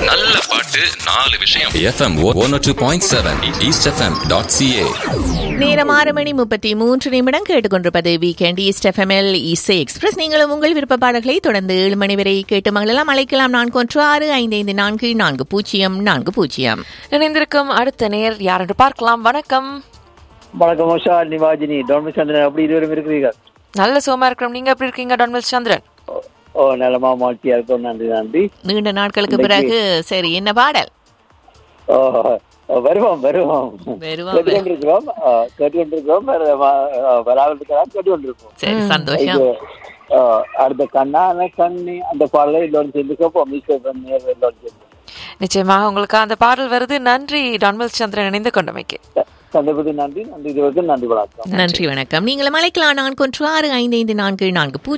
நல்ல பாட்டு நாலு விஷயம் FM one two point seven east FM dot CA நேரம் ஆறு மணி முப்பத்தி மூன்று நிமிடம் கேட்டுக்கொண்டிருப்பது வீக்கெண்ட் ஈஸ்ட் எஃப்எம்எல் இசை எக்ஸ்பிரஸ் நீங்களும் உங்கள் விருப்ப பாடல்களை தொடர்ந்து ஏழு மணி வரை கேட்டு மகளெல்லாம் அழைக்கலாம் நான்கு ஒன்று ஆறு ஐந்து ஐந்து நான்கு நான்கு பூஜ்ஜியம் நான்கு பூஜ்ஜியம் இணைந்திருக்கும் அடுத்த நேர் யார் என்று பார்க்கலாம் வணக்கம் வணக்கம் உஷா நிவாஜினி டொமினிக் சந்திரன் அப்படி இருவரும் இருக்கிறீர்கள் நல்ல சுகமா இருக்கிறோம் நீங்க எப்படி இருக்கீங்க டொன்மல் சந்திரன் ஓ- ஓ நலமா மாட்டியா இருக்கோம் நன்றி நன்றி நீண்ட நாட்களுக்கு பிறகு சரி என்ன பாடல் ஓ ஓ, வருவோம் வருவோம் வருவோம். கேட்டுக்கொண்டிருக்கிறோம் ஆ, கேட்டுக்கொண்டிருக்கிறோம் வர- வ- வராமல் இருக்கலாம் கேட்டுக்கொண்டிருக்கோம் சரி சந்தோஷம் இது ஆ, அடுத்த கண்ணான கண்ணி அந்த பாடலை எல்லோரும் சேர்ந்து கேட்போம் ஈஸ்வரன் நேர் எல்லோரும் சேர்ந்து நிச்சயமாக உங்களுக்கு அந்த பாடல் வருது நன்றி டொன்மல் சந்திரன் இணைந்து கொண்டமைக்கு சந்தர்ப்பத்துக்கு நன்றி நன்றி இதுவரைக்கும் நன்றி வணக்கம் நன்றி வணக்கம் நீங்களும் அழைக்கலாம் நான்கு ஒன்று ஆறு ஐந்து ஐந்து நான்கு நான்கு பூஜ்ஜியம்